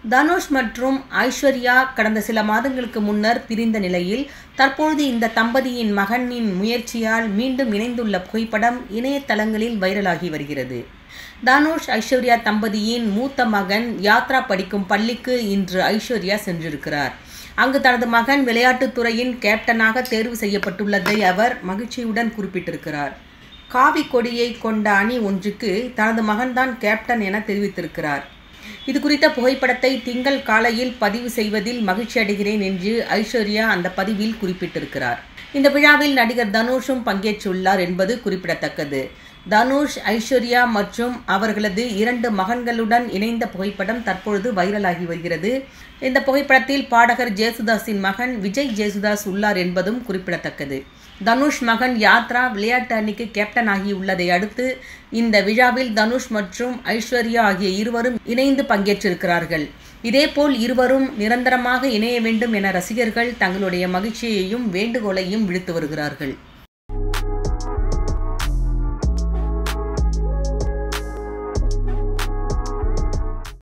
தனுஷ் மற்றும் ஐஸ்வர்யா கடந்த சில மாதங்களுக்கு முன்னர் பிரிந்த நிலையில் தற்பொழுது இந்த தம்பதியின் மகனின் முயற்சியால் மீண்டும் இணைந்துள்ள புகைப்படம் இணையதளங்களில் வைரலாகி வருகிறது தனுஷ் ஐஸ்வர்யா தம்பதியின் மூத்த மகன் யாத்ரா படிக்கும் பள்ளிக்கு இன்று ஐஸ்வர்யா சென்றிருக்கிறார் அங்கு தனது மகன் விளையாட்டுத் துறையின் கேப்டனாக தேர்வு செய்யப்பட்டுள்ளதை அவர் மகிழ்ச்சியுடன் குறிப்பிட்டிருக்கிறார் காவி கொடியை கொண்ட அணி ஒன்றுக்கு தனது மகன்தான் கேப்டன் என தெரிவித்திருக்கிறார் இது குறித்த புகைப்படத்தை திங்கள் காலையில் பதிவு செய்வதில் மகிழ்ச்சி அடைகிறேன் என்று ஐஸ்வர்யா அந்த பதிவில் குறிப்பிட்டிருக்கிறார் இந்த விழாவில் நடிகர் தனுஷும் பங்கேற்றுள்ளார் என்பது குறிப்பிடத்தக்கது தனுஷ் ஐஸ்வர்யா மற்றும் அவர்களது இரண்டு மகன்களுடன் இணைந்த புகைப்படம் தற்பொழுது வைரலாகி வருகிறது இந்த புகைப்படத்தில் பாடகர் ஜேசுதாஸின் மகன் விஜய் ஜேசுதாஸ் உள்ளார் என்பதும் குறிப்பிடத்தக்கது தனுஷ் மகன் யாத்ரா விளையாட்டு அணிக்கு கேப்டன் ஆகியுள்ளதை அடுத்து இந்த விழாவில் தனுஷ் மற்றும் ஐஸ்வர்யா ஆகிய இருவரும் இணைந்து பங்கேற்றிருக்கிறார்கள் இதேபோல் இருவரும் நிரந்தரமாக இணைய வேண்டும் என ரசிகர்கள் தங்களுடைய மகிழ்ச்சியையும் வேண்டுகோளையும் விடுத்து வருகிறார்கள்